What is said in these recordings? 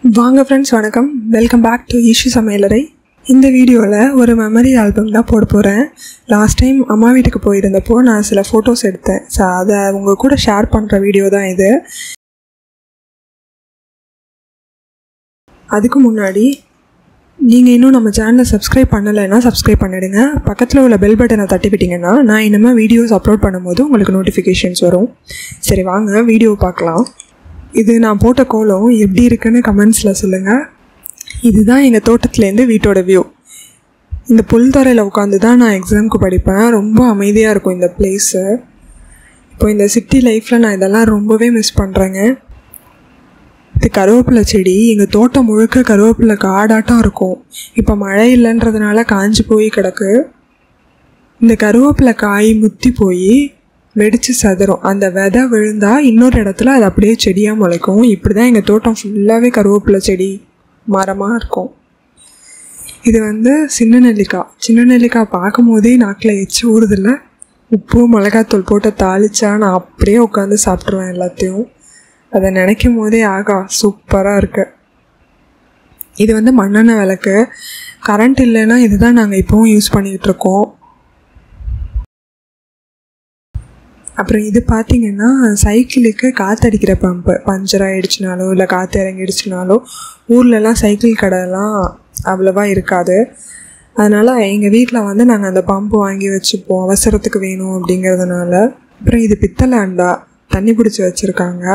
வாங்க ஃப்ரெண்ட்ஸ் வணக்கம் welcome back to Eshu சமையலறை இந்த வீடியோவில் ஒரு மெமரி ஆல்பம் தான் போட போகிறேன் லாஸ்ட் டைம் அம்மா வீட்டுக்கு போயிருந்தப்போ நான் சில ஃபோட்டோஸ் எடுத்தேன் ஸோ அதை உங்கள் கூட ஷேர் பண்ணுற வீடியோ தான் இது அதுக்கு முன்னாடி நீங்கள் இன்னும் நம்ம சேனலை சப்ஸ்கிரைப் பண்ணலைன்னா சப்ஸ்கிரைப் பண்ணிடுங்க பக்கத்தில் உள்ள பெல் பட்டனை தட்டி விட்டிங்கன்னா நான் இனிமேல் வீடியோஸ் அப்லோட் பண்ணும்போது உங்களுக்கு நோட்டிஃபிகேஷன்ஸ் வரும் சரி வாங்க வீடியோ பார்க்கலாம் இது நான் போட்ட கோலம் எப்படி இருக்குன்னு கமெண்ட்ஸில் சொல்லுங்கள் இதுதான் எங்கள் தோட்டத்துலேருந்து வீட்டோட வியூ இந்த புல்தரையில் உட்காந்து தான் நான் எக்ஸாமுக்கு படிப்பேன் ரொம்ப அமைதியாக இருக்கும் இந்த பிளேஸு இப்போ இந்த சிட்டி லைஃப்பில் நான் இதெல்லாம் ரொம்பவே மிஸ் பண்ணுறேங்க இது கருவேப்பிலை செடி எங்கள் தோட்டம் முழுக்க கருவேப்பிலை காடாட்டம் இருக்கும் இப்போ மழை இல்லைன்றதுனால காஞ்சு போய் கிடக்கு இந்த கருவேப்பிலை காய் முத்தி போய் வெடித்து சதுரும் அந்த விதை விழுந்தால் இன்னொரு இடத்துல அது அப்படியே செடியாக முளைக்கும் இப்படி தான் எங்கள் தோட்டம் ஃபுல்லாகவே கருவேப்பிலை செடி மரமாக இருக்கும் இது வந்து சின்ன நெல்லிக்காய் சின்ன நெல்லிக்காய் பார்க்கும் போதே நாக்கில் எச்சு ஊறுதில்ல உப்பு மிளகாத்தூள் போட்டு தாளிச்சா நான் அப்படியே உட்காந்து சாப்பிட்ருவேன் எல்லாத்தையும் அதை நினைக்கும் போதே ஆகா சூப்பராக இருக்கு இது வந்து மண்ணெண்ணெய் விளக்கு கரண்ட் இல்லைன்னா இதுதான் நாங்கள் இப்போவும் யூஸ் பண்ணிகிட்டு இருக்கோம் அப்புறம் இது பார்த்தீங்கன்னா சைக்கிளுக்கு காற்றடிக்கிற பம்பு பஞ்சர் ஆகிடுச்சுனாலோ இல்லை காற்று இறங்கிடுச்சுனாலோ ஊர்லலாம் சைக்கிள் கடைலாம் அவ்வளோவா இருக்காது அதனால் எங்கள் வீட்டில் வந்து நாங்கள் அந்த பம்பு வாங்கி வச்சுப்போம் அவசரத்துக்கு வேணும் அப்படிங்கிறதுனால அப்புறம் இது பித்தளை அண்டா தண்ணி பிடிச்சி வச்சுருக்காங்க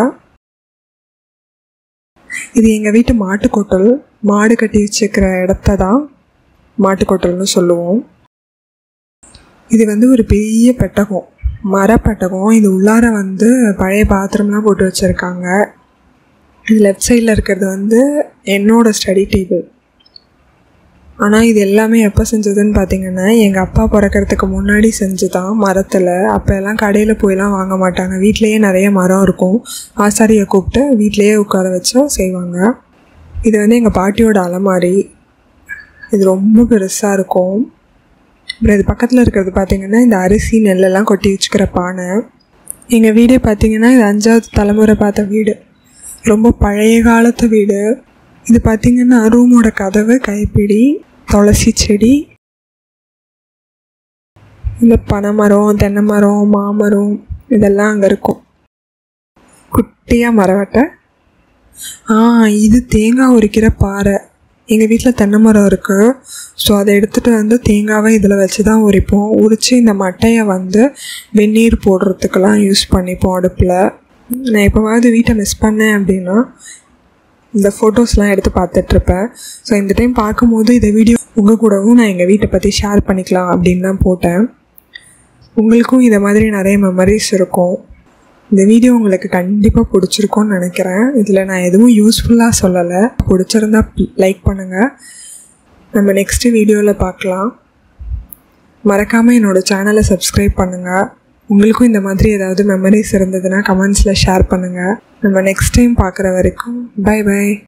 இது எங்கள் வீட்டு மாட்டுக்கொட்டல் மாடு கட்டி வச்சுக்கிற இடத்த தான் மாட்டுக்கொட்டல்னு சொல்லுவோம் இது வந்து ஒரு பெரிய பெட்டகம் மரப்பட்டகம் இது உள்ளார வந்து பழைய பாத்திரம்லாம் போட்டு வச்சுருக்காங்க இது லெஃப்ட் சைடில் இருக்கிறது வந்து என்னோடய ஸ்டடி டேபிள் ஆனால் இது எல்லாமே எப்போ செஞ்சதுன்னு பார்த்தீங்கன்னா எங்கள் அப்பா பிறக்கிறதுக்கு முன்னாடி செஞ்சு தான் மரத்தில் அப்போ எல்லாம் கடையில் போயெல்லாம் வாங்க மாட்டாங்க வீட்லேயே நிறைய மரம் இருக்கும் ஆசாரியை கூப்பிட்டு வீட்லேயே உட்கார வச்சா செய்வாங்க இது வந்து எங்கள் பாட்டியோட அலமாரி இது ரொம்ப பெருசாக இருக்கும் அப்புறம் இது பக்கத்தில் இருக்கிறது பார்த்திங்கன்னா இந்த அரிசி நெல்லெல்லாம் கொட்டி வச்சுக்கிற பானை எங்கள் வீடே பார்த்திங்கன்னா இது அஞ்சாவது தலைமுறை பார்த்த வீடு ரொம்ப பழைய காலத்து வீடு இது பார்த்திங்கன்னா ரூமோட கதவு கைப்பிடி துளசி செடி இந்த பனைமரம் தென்னை மரம் மாமரம் இதெல்லாம் அங்கே இருக்கும் குட்டியாக மரவட்டை ஆ இது தேங்காய் உரிக்கிற பாறை எங்கள் வீட்டில் தென்னை மரம் இருக்குது ஸோ அதை எடுத்துகிட்டு வந்து தேங்காவை இதில் வச்சு தான் உரிப்போம் உரித்து இந்த மட்டையை வந்து வெந்நீர் போடுறதுக்கெல்லாம் யூஸ் பண்ணிப்போம் அடுப்பில் நான் எப்போவாவது வீட்டை மிஸ் பண்ணேன் அப்படின்னா இந்த ஃபோட்டோஸ்லாம் எடுத்து பார்த்துட்ருப்பேன் ஸோ இந்த டைம் பார்க்கும்போது இந்த வீடியோ உங்கள் கூடவும் நான் எங்கள் வீட்டை பற்றி ஷேர் பண்ணிக்கலாம் அப்படின்னு தான் போட்டேன் உங்களுக்கும் இதை மாதிரி நிறைய மெமரிஸ் இருக்கும் இந்த வீடியோ உங்களுக்கு கண்டிப்பாக பிடிச்சிருக்கும்னு நினைக்கிறேன் இதில் நான் எதுவும் யூஸ்ஃபுல்லாக சொல்லலை பிடிச்சிருந்தா லைக் பண்ணுங்கள் நம்ம நெக்ஸ்ட்டு வீடியோவில் பார்க்கலாம் மறக்காமல் என்னோடய சேனலை சப்ஸ்கிரைப் பண்ணுங்கள் உங்களுக்கும் இந்த மாதிரி ஏதாவது மெமரிஸ் இருந்ததுன்னா கமெண்ட்ஸில் ஷேர் பண்ணுங்கள் நம்ம நெக்ஸ்ட் டைம் பார்க்குற வரைக்கும் பை பை